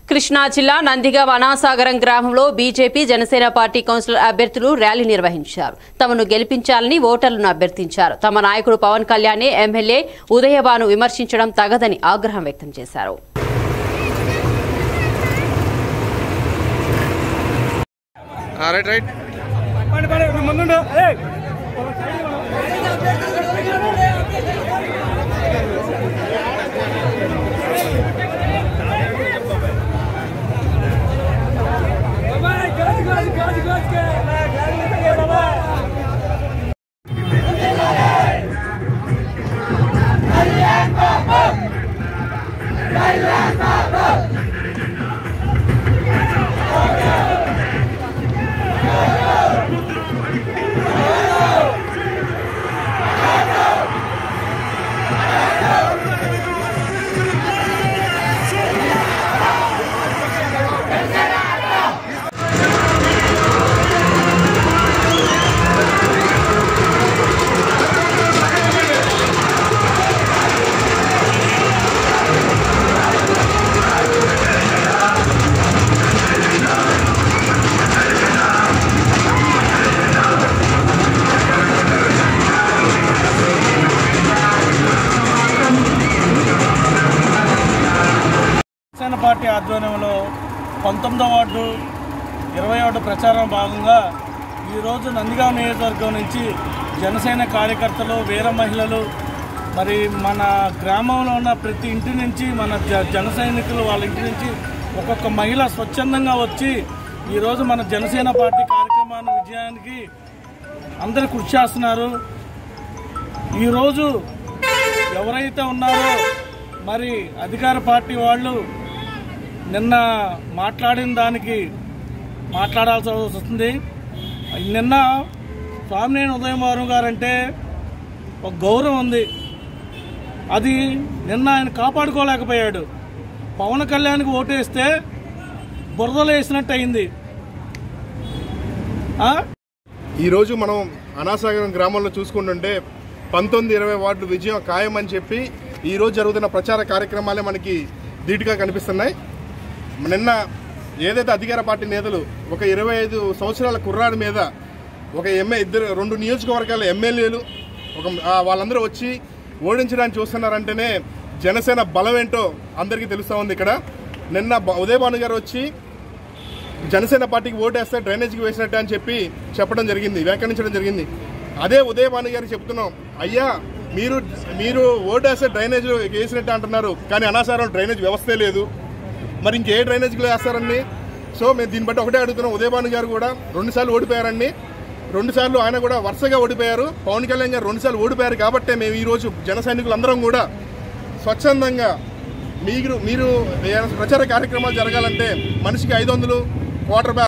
కృష్ణా జిల్లా నందిగామ అనాసాగరం గ్రామంలో BJP Janasena party councillor అభ్యర్థులు ర్యాలీ నిర్వహించారు తమను గెలిపించాలని ఓటర్లను అభ్యర్థించారు తమ నాయకుడు పవన్ కళ్యాణ్ ఎమ్మెల్యే ఉదయభాను విమర్శించడం తగదని ఆగ్రహం వ్యక్తం చేశారు రైట్ రైట్ పండి పండి నువ్వు ముందుండు ఏయ్ బాబాయ్ గాజు గాజు గాజు గాజు కే గాజు లేతే బాబాయ్ జనసేన పార్టీ ఆధ్వర్యంలో పంతొమ్మిదో వార్డు ఇరవై వార్డు ప్రచారం భాగంగా ఈరోజు నందిగాం నియోజకవర్గం నుంచి జనసేన కార్యకర్తలు వీర మహిళలు మరి మన గ్రామంలో ఉన్న ప్రతి ఇంటి నుంచి మన జ జన సైనికులు వాళ్ళ ఇంటి నుంచి ఒక్కొక్క మహిళ స్వచ్ఛందంగా వచ్చి ఈరోజు మన జనసేన పార్టీ కార్యక్రమాన్ని విజయానికి అందరూ కృషి చేస్తున్నారు ఈరోజు ఎవరైతే ఉన్నారో మరి అధికార పార్టీ వాళ్ళు నిన్న మాట్లాడిన దానికి మాట్లాడాల్సి వస్తుంది నిన్న స్వామినేని ఉదయవారం గారంటే ఒక గౌరవం ఉంది అది నిన్న ఆయన కాపాడుకోలేకపోయాడు పవన్ కళ్యాణ్కి ఓటేస్తే బురదలు వేసినట్టు అయింది ఆ? ఈరోజు మనం అనాసాగరం గ్రామంలో చూసుకుంటుంటే పంతొమ్మిది ఇరవై వార్డులు విజయం ఖాయమని చెప్పి ఈరోజు జరుగుతున్న ప్రచార కార్యక్రమాలే మనకి ధీటుగా కనిపిస్తున్నాయి నిన్న ఏదైతే అధికార పార్టీ నేతలు ఒక ఇరవై ఐదు సంవత్సరాల కుర్రాడి మీద ఒక ఎమ్మె ఇద్దరు రెండు నియోజకవర్గాల ఎమ్మెల్యేలు ఒక ఆ, వాళ్ళందరూ వచ్చి ఓడించడానికి చూస్తున్నారంటేనే జనసేన బలం ఏంటో అందరికీ తెలుస్తూ ఉంది ఇక్కడ నిన్న బ- ఉదయభాను గారు వచ్చి జనసేన పార్టీకి ఓటేస్తే డ్రైనేజ్కి వేసినట్టే అని చెప్పి చెప్పడం జరిగింది వ్యాఖ్యానించడం జరిగింది అదే ఉదయభాను గారికి చెప్తున్నాం అయ్యా మీరు మీరు ఓటేస్తే డ్రైనేజ్ వేసినట్టే అంటున్నారు కానీ అనాసారం డ్రైనేజ్ వ్యవస్థే లేదు మరి ఇంకే డ్రైనేజ్కి వేస్తారండి సో మేము దీన్ని బట్టి ఒకటే అడుగుతున్నాం ఉదయభాను గారు కూడా రెండుసార్లు ఓడిపోయారండి రెండుసార్లు ఆయన కూడా వరుసగా ఓడిపోయారు పవన్ కళ్యాణ్ గారు రెండుసార్లు ఓడిపోయారు కాబట్టే మేము ఈరోజు జన సైనికులందరం కూడా స్వచ్ఛందంగా మీరు మీరు ప్రచార కార్యక్రమాలు జరగాలంటే మనిషికి ఐదు వందలు క్వార్టర్ బ్యాగ్